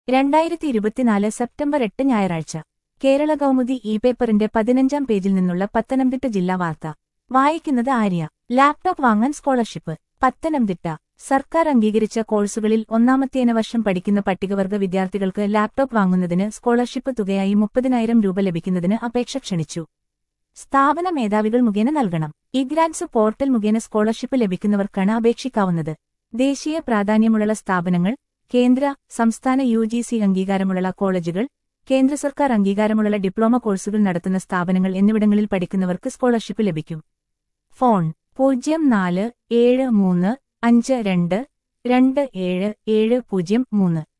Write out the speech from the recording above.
രണ്ടായിരത്തി ഇരുപത്തിനാല് സെപ്റ്റംബർ എട്ട് ഞായറാഴ്ച കേരള കൗമുദി ഇ പേപ്പറിന്റെ പതിനഞ്ചാം പേജിൽ നിന്നുള്ള പത്തനംതിട്ട ജില്ലാ വാർത്ത വായിക്കുന്നത് ആര്യ ലാപ്ടോപ്പ് വാങ്ങാൻ സ്കോളർഷിപ്പ് പത്തനംതിട്ട സർക്കാർ അംഗീകരിച്ച കോഴ്സുകളിൽ ഒന്നാമത്തേന വർഷം പഠിക്കുന്ന പട്ടികവർഗ വിദ്യാർത്ഥികൾക്ക് ലാപ്ടോപ്പ് വാങ്ങുന്നതിന് സ്കോളർഷിപ്പ് തുകയായി മുപ്പതിനായിരം രൂപ ലഭിക്കുന്നതിന് അപേക്ഷ ക്ഷണിച്ചു സ്ഥാപന മേധാവികൾ മുഖേന നൽകണം ഇഗ്രാൻസ് പോർട്ടൽ മുഖേന സ്കോളർഷിപ്പ് ലഭിക്കുന്നവർക്കാണ് അപേക്ഷിക്കാവുന്നത് ദേശീയ പ്രാധാന്യമുള്ള സ്ഥാപനങ്ങൾ കേന്ദ്ര സംസ്ഥാന യു ജി സി അംഗീകാരമുള്ള കോളേജുകൾ കേന്ദ്ര സർക്കാർ അംഗീകാരമുള്ള ഡിപ്ലോമ കോഴ്സുകൾ നടത്തുന്ന സ്ഥാപനങ്ങൾ എന്നിവിടങ്ങളിൽ പഠിക്കുന്നവർക്ക് സ്കോളർഷിപ്പ് ലഭിക്കും ഫോൺ പൂജ്യം നാല് ഏഴ് മൂന്ന് അഞ്ച് രണ്ട് രണ്ട് ഏഴ് ഏഴ് പൂജ്യം മൂന്ന്